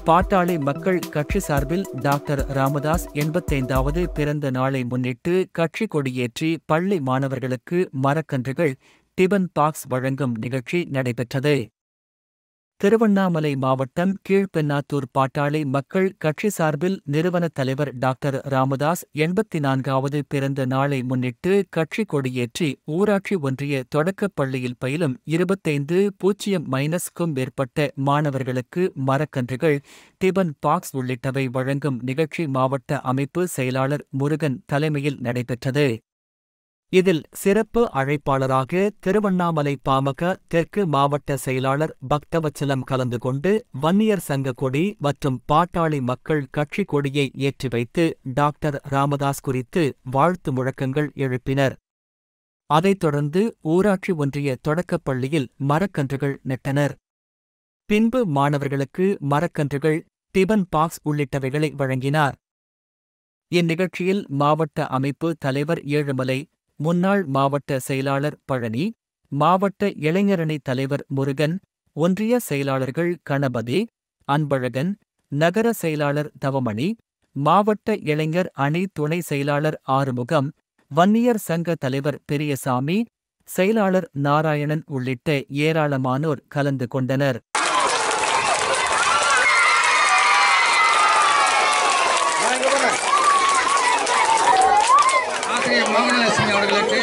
பாட்டாளி மக்கள் கட்சி சார்பில் டாக்டர் ராமதாஸ் எண்பத்தைந்தாவது பிறந்த நாளை முன்னிட்டு கட்சி கொடியேற்றி பள்ளி மாணவர்களுக்கு மரக்கன்றுகள் டிபன் பாக்ஸ் வழங்கும் நிகழ்ச்சி நடைபெற்றது திருவண்ணாமலை மாவட்டம் கீழ்பென்னாத்தூர் பாட்டாளி மக்கள் கட்சி சார்பில் நிறுவன தலைவர் டாக்டர் ராமதாஸ் எண்பத்தி நான்காவது பிறந்த நாளை முன்னிட்டு கட்சி கொடியேற்றி ஊராட்சி ஒன்றிய தொடக்கப் பள்ளியில் பயிலும் இருபத்தைந்து பூஜ்ஜியம் மைனஸ்க்கும் மேற்பட்ட மாணவர்களுக்கு மரக்கன்றுகள் டிபன் பாக்ஸ் உள்ளிட்டவை வழங்கும் நிகழ்ச்சி மாவட்ட அமைப்பு செயலாளர் முருகன் தலைமையில் நடைபெற்றது இதில் சிறப்பு அழைப்பாளராக திருவண்ணாமலை பாமக தெற்கு மாவட்ட செயலாளர் பக்தவச்சலம் கலந்து கொண்டு வன்னியர் சங்க கொடி மற்றும் பாட்டாளி மக்கள் கட்சி கொடியை ஏற்றி வைத்து டாக்டர் ராமதாஸ் குறித்து வாழ்த்து முழக்கங்கள் எழுப்பினர் அதைத் தொடர்ந்து ஊராட்சி ஒன்றிய தொடக்கப் பள்ளியில் மரக்கன்றுகள் நட்டனர் பின்பு மாணவர்களுக்கு மரக்கன்றுகள் டிபன் பாக்ஸ் உள்ளிட்டவைகளை வழங்கினார் இந்நிகழ்ச்சியில் மாவட்ட அமைப்பு தலைவர் ஏழுமலை முன்னாள் மாவட்ட செயலாளர் பழனி மாவட்ட இளைஞரணி தலைவர் முருகன் ஒன்றிய செயலாளர்கள் கணபதி அன்பழகன் நகர செயலாளர் தவமணி மாவட்ட இளைஞர் அணி துணை செயலாளர் ஆறுமுகம் வன்னியர் சங்க தலைவர் பெரியசாமி செயலாளர் நாராயணன் உள்ளிட்ட ஏராளமானோர் கலந்து கொண்டனர் ஆசிரியர் மோகனலட்சுமி அவர்களுக்கு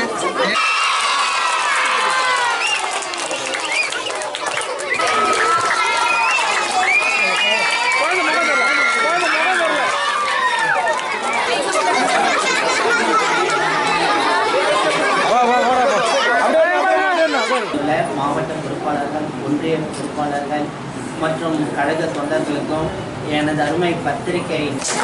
உள்ள மாவட்ட பொறுப்பாளர்கள் ஒன்றிய பொறுப்பாளர்கள் மற்றும் கழக தொண்டர்களுக்கும் எனது அருமை பத்திரிகை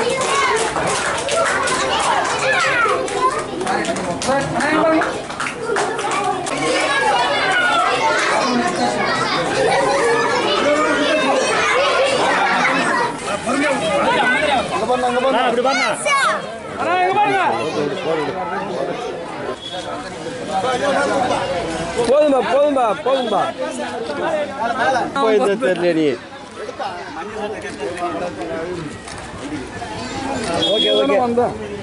போதும்பா போதும்பா போதும்பா போயிருந்த தெரியல நீ ஓகே ஓகே